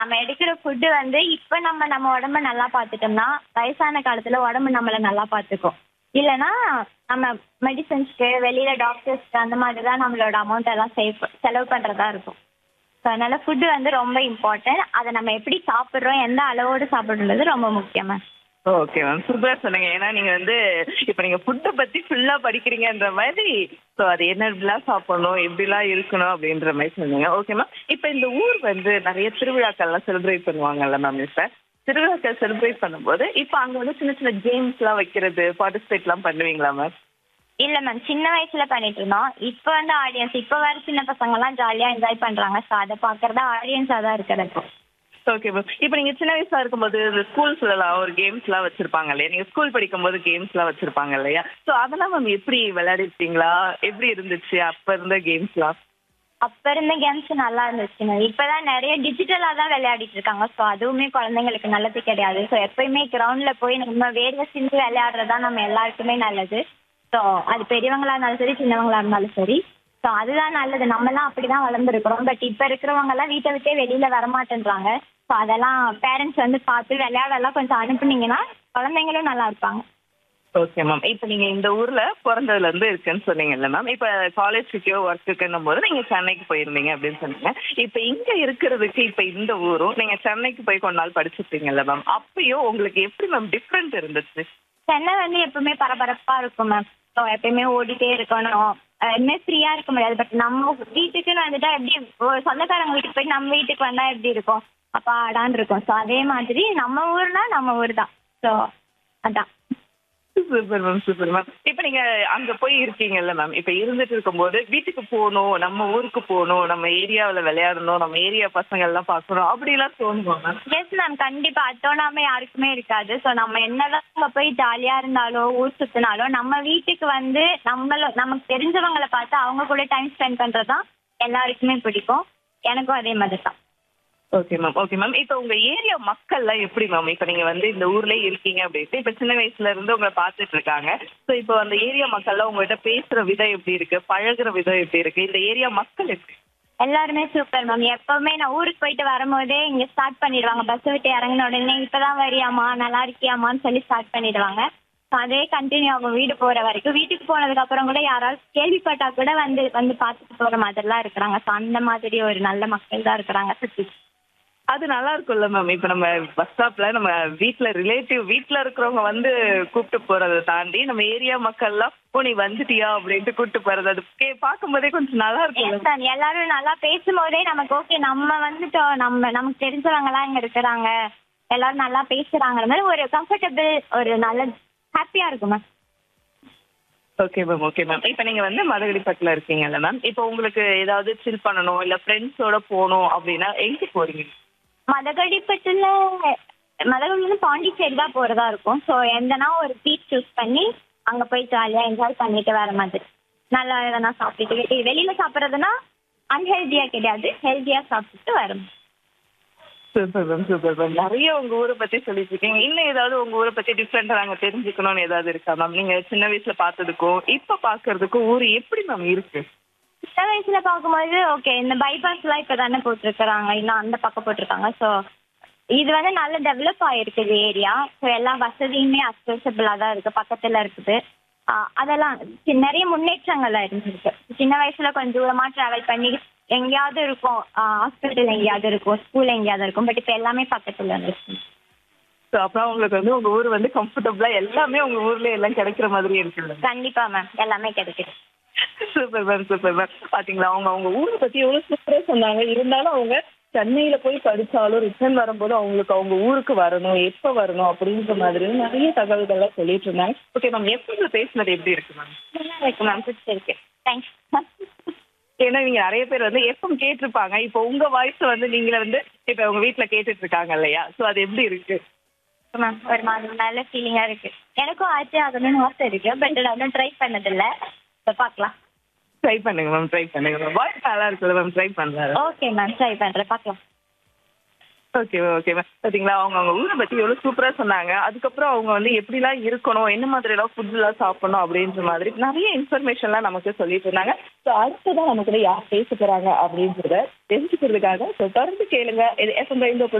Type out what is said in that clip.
நம்ம எடுக்கிற ஃபுட்டு வந்து இப்ப நம்ம நம்ம உடம்ப நல்லா பார்த்துட்டோம்னா வயசான காலத்துல உடம்பு நம்மள நல்லா பார்த்துக்கும் இல்லைன்னா நம்ம மெடிசன்ஸ்க்கு வெளியில டாக்டர்ஸ்க்கு அந்த மாதிரி தான் நம்மளோட அமௌண்ட் எல்லாம் சேவ் செலவு பண்றதா இருக்கும் ஸோ அதனால ஃபுட்டு வந்து ரொம்ப இம்பார்ட்டன்ட் அதை நம்ம எப்படி சாப்பிட்றோம் எந்த அளவோடு சாப்பிடுறது ரொம்ப முக்கியமா ஓகே மேம் சூப்பரா சொன்னீங்க ஏன்னா நீங்க வந்து இப்ப நீங்க ஃபுட்டை பத்தி ஃபுல்லா படிக்கிறீங்கன்ற மாதிரி ஸோ அது என்ன எப்படிலாம் சாப்பிடணும் எப்படிலாம் இருக்கணும் அப்படின்ற மாதிரி சொன்னீங்க ஓகே மேம் இப்ப இந்த ஊர் வந்து நிறைய திருவிழாக்கள்லாம் செலிப்ரேட் பண்ணுவாங்கல்ல மேம் இப்ப திருவிழாக்கள் செலிப்ரேட் பண்ணும்போது இப்ப அங்க வந்து சின்ன சின்ன கேம்ஸ் எல்லாம் வைக்கிறது பார்ட்டிசிபேட் எல்லாம் பண்ணுவீங்களா மேம் இல்ல மேம் சின்ன வயசுல பண்ணிட்டு இருந்தோம் இப்ப வந்து ஆடியன்ஸ் இப்ப வர சின்ன பசங்க எல்லாம் ஜாலியா என்ஜாய் பண்றாங்க ஸோ அதை பாக்குறதா ஆடியன்ஸா தான் இருக்கிறது இப்போ ஓகே மேம் இப்போ நீங்க சின்ன வயசா இருக்கும்போது இந்த ஸ்கூல்ஸ்லாம் ஒரு கேம்ஸ் எல்லாம் வச்சிருப்பாங்க இல்லையா நீங்க ஸ்கூல் படிக்கும்போது கேம்ஸ் எல்லாம் வச்சிருப்பாங்க இல்லையா ஸோ அதெல்லாம் மேம் எப்படி விளையாடிருக்கீங்களா எப்படி இருந்துச்சு அப்ப இருந்த கேம்ஸ்லாம் அப்ப இருந்த கேம்ஸ் நல்லா இருந்துச்சு மேம் இப்பதான் நிறைய டிஜிட்டலா தான் விளையாடிட்டு இருக்காங்க ஸோ அதுவுமே குழந்தைங்களுக்கு நல்லது கிடையாது ஸோ எப்பயுமே கிரவுண்ட்ல போய் நம்ம வேர்வை சிந்து விளையாடுறதா நம்ம எல்லாருக்குமே நல்லது ஸோ அது பெரியவங்களா இருந்தாலும் சரி சின்னவங்களா இருந்தாலும் சரி ஸோ அதுதான் நல்லது நம்மலாம் அப்படிதான் வளர்ந்துருக்கிறோம் பட் இப்ப இருக்கிறவங்க எல்லாம் வீட்டை விட்டே வெளியில வரமாட்டேன்றாங்க ஸோ அதெல்லாம் பேரண்ட்ஸ் வந்து பார்த்து விளையாடலாம் கொஞ்சம் அனுப்புனீங்கன்னா குழந்தைங்களும் நல்லா இருப்பாங்க ஓகே மேம் இப்போ நீங்க இந்த ஊர்ல பிறந்ததுல இருந்து இருக்குன்னு சொன்னீங்கல்ல மேம் இப்போ காலேஜுக்கோ ஒர்க்குக்குன்னும் போது நீங்க சென்னைக்கு போயிருந்தீங்க அப்படின்னு சொன்னீங்க இப்போ இங்க இருக்கிறதுக்கு இப்போ இந்த ஊரும் நீங்க சென்னைக்கு போய் கொஞ்ச நாள் படிச்சிருப்பீங்கல்ல மேம் அப்பயும் உங்களுக்கு எப்படி மேம் டிஃப்ரெண்ட் இருந்துச்சு சென்னை வந்து எப்பவுமே பரபரப்பா இருக்கும் மேம் ஸோ எப்பயுமே ஓடிட்டே இருக்கணும் எப்பவுமே ஃப்ரீயா இருக்க முடியாது பட் நம்ம வீட்டுக்குன்னு வந்துட்டா எப்படி ஒரு சொந்தக்காரங்க வீட்டுக்கு போய் நம்ம வீட்டுக்கு வந்தா எப்படி இருக்கும் அப்பா ஆடான்னு இருக்கும் ஸோ அதே மாதிரி நம்ம ஊர்னா நம்ம ஊர் தான் ஸோ அதான் சூப்பர் மேம் சூப்பர் மேம் இப்போ நீங்க அங்க போய் இருக்கீங்கல்ல மேம் இப்போ இருந்துட்டு இருக்கும்போது வீட்டுக்கு போகணும் நம்ம ஊருக்கு போகணும் நம்ம ஏரியாவில் விளையாடணும் நம்ம ஏரியா பசங்க எல்லாம் பார்க்கணும் அப்படிலாம் தோணுமா மேம் எஸ் மேம் கண்டிப்பா அது தோணாம யாருக்குமே இருக்காது ஸோ நம்ம என்னதான் அங்க போய் ஜாலியா இருந்தாலோ ஊர் சுத்தினாலோ நம்ம வீட்டுக்கு வந்து நம்மள நமக்கு தெரிஞ்சவங்கள பார்த்து அவங்க கூட டைம் ஸ்பெண்ட் பண்றதுதான் எல்லாருக்குமே பிடிக்கும் எனக்கும் அதே மாதிரி தான் ஓகே மேம் ஓகே மேம் இப்போ உங்க ஏரியா மக்கள்லாம் எப்படி மேம் இப்போ நீங்க வந்து இந்த ஊர்லயே இருக்கீங்க அப்படின்ட்டு இப்போ சின்ன வயசுல இருந்து உங்களை பார்த்துட்டு இருக்காங்க ஸோ இப்போ அந்த ஏரியா மக்கள்லாம் உங்ககிட்ட பேசுற விதம் எப்படி இருக்கு பழகுற விதம் எப்படி இருக்கு இந்த ஏரியா மக்கள் எப்படி எல்லாருமே சூப்பர் மேம் எப்பவுமே நான் ஊருக்கு போயிட்டு வரும்போதே இங்க ஸ்டார்ட் பண்ணிடுவாங்க பஸ் விட்டு இறங்கின உடனே இப்பதான் வரியாமா நல்லா இருக்கியாமான்னு சொல்லி ஸ்டார்ட் பண்ணிடுவாங்க So அதே கண்டினியூ ஆகும் வீடு போற வரைக்கும் வீட்டுக்கு போனதுக்கு அப்புறம் கூட யாராவது கேள்விப்பட்டா கூட வந்து வந்து பார்த்துட்டு போற மாதிரிலாம் இருக்கிறாங்க ஸோ அந்த மாதிரி ஒரு நல்ல மக்கள் தான் இருக்கிறாங்க சுத்தி அது நல்லா இருக்கும்ல மேம் இப்போ நம்ம பஸ் ஸ்டாப்ல நம்ம வீட்ல ரிலேட்டிவ் வீட்ல இருக்கிறவங்க வந்து கூப்பிட்டு போறதை தாண்டி நம்ம ஏரியா மக்கள்லாம் ஓ நீ வந்துட்டியா அப்படின்ட்டு கூப்பிட்டு போறது அது கே பார்க்கும்போதே கொஞ்சம் நல்லா இருக்கும்ல Yes, ma'am. எல்லாரும் நல்லா பேசும்போதே நமக்கு ஓகே நம்ம வந்துட்டோம் நம்ம நமக்கு தெரிஞ்சவங்க எல்லாம் இங்க இருக்கிறாங்க எல்லாரும் நல்லா பேசுறாங்கிற மாதிரி ஒரு கம்ஃபர்டபுள் ஒரு நல்ல ஹாப்பியா இருக்கும் ma'am okay ma'am okay ma'am இப்போ நீங்க வந்து மதகடிப்பட்டில் இருக்கீங்கல்ல மேம் இப்போ உங்களுக்கு ஏதாவது சில் பண்ணணும் இல்ல ஃப்ரெண்ட்ஸோட போகணும் அப்படின்னா எங்க போறீங்க மதகடிப்பட்டுல மதகடியில பாண்டிச்சேரி தான் போறதா இருக்கும் ஸோ எந்தனா ஒரு பீச் சூஸ் பண்ணி அங்க போய் ஜாலியா என்ஜாய் பண்ணிட்டு வர மாதிரி நல்லா எதனா சாப்பிட்டுட்டு வெளியில சாப்பிட்றதுனா அன்ஹெல்தியா கிடையாது ஹெல்தியா சாப்பிட்டுட்டு வரும் சூப்பர் மேம் சூப்பர் மேம் நிறைய உங்க ஊரை பத்தி சொல்லிட்டு இருக்கீங்க இன்னும் ஏதாவது உங்க ஊரை பத்தி டிஃப்ரெண்டா நாங்க தெரிஞ்சுக்கணும்னு ஏதாவது இருக்கா மேம் நீங்க சின்ன வயசுல பார்த்ததுக்கும் இப்ப பாக்குறதுக்கும் ஊர் எப்படி மேம் இருக்கு சின்ன வயசுல பார்க்கும்போது ஓகே இந்த பைபாஸ் எல்லாம் இப்ப தானே போட்டிருக்கிறாங்க இன்னும் அந்த பக்கம் போட்டிருக்காங்க ஸோ இது வந்து நல்ல டெவலப் ஆயிருக்கு இந்த ஏரியா ஸோ எல்லா வசதியுமே அக்சசபிளா தான் இருக்கு பக்கத்துல இருக்குது ஆஹ் அதெல்லாம் சி- நிறைய முன்னேற்றங்கள்லாம் இருந்திருக்கு சின்ன வயசுல கொஞ்சம் தூரமா டிராவல் பண்ணி எங்கேயாவது இருக்கும் ஹாஸ்பிட்டல் எங்கேயாவது இருக்கும் ஸ்கூல் எங்கேயாவது இருக்கும் பட் இப்போ எல்லாமே பக்கத்துல இருக்கு ஸோ அப்புறம் உங்களுக்கு வந்து உங்க ஊர் வந்து கம்ஃபர்டபுளா எல்லாமே உங்க ஊர்ல எல்லாம் கிடைக்கிற மாதிரி இருக்குல்ல கண்டிப்பா மேம் எல்லாமே கிடைக்குது சூப்பர் மேம் சூப்பர் மேம் பாத்தீங்களா அவங்க அவங்க ஊரை பத்தி எவ்வளவு சூப்பரா சொன்னாங்க இருந்தாலும் அவங்க சென்னையில போய் படிச்சாலும் ரிட்டர்ன் வரும்போது அவங்களுக்கு அவங்க ஊருக்கு வரணும் எப்ப வரணும் அப்படின்ற மாதிரி நிறைய தகவல்கள்லாம் சொல்லிட்டு இருந்தாங்க ஓகே மேம் எப்ப பேசுனது எப்படி இருக்கு மேம் நல்லா இருக்கு மேம் பிடிச்சிருக்கு தேங்க்ஸ் ஏன்னா நீங்க நிறைய பேர் வந்து எஃப்எம் கேட்டிருப்பாங்க இப்போ உங்க வாய்ஸ் வந்து நீங்களே வந்து இப்ப உங்க வீட்ல கேட்டுட்டு இருக்காங்க இல்லையா சோ அது எப்படி இருக்கு மேம் ஒரு மாதிரி நல்ல ஃபீலிங்கா இருக்கு எனக்கும் ஆச்சு ஆகணும்னு ஆசை இருக்கு பட் நான் இன்னும் ட்ரை பண்ணதில்ல இப்போ பார்க்கலாம் ட்ரை பண்ணுங்க மேம் ட்ரை பண்ணுங்க மேம் வாய்ஸ் நல்லா இருக்குல்ல மேம் ட்ரை பண்றாரு ஓகே மேம் ட்ரை பண்றேன் பார்க்கலாம் ஓகே ஓகே மேம் பாத்தீங்களா அவங்க அவங்க ஊரை பத்தி எவ்வளவு சூப்பரா சொன்னாங்க அதுக்கப்புறம் அவங்க வந்து எப்படிலாம் இருக்கணும் என்ன மாதிரி எல்லாம் ஃபுட் எல்லாம் சாப்பிடணும் அப்படின்ற மாதிரி நிறைய இன்ஃபர்மேஷன்லாம் நமக்கு சொல்லிட்டு இருந்தாங்க ஸோ அடுத்ததான் நம்ம கூட யார் பேச போறாங்க அப்படின்றத தெரிஞ்சுக்கிறதுக்காக ஸோ தொடர்ந்து கேளுங்க இது எஃப்எம் ரெயின்போ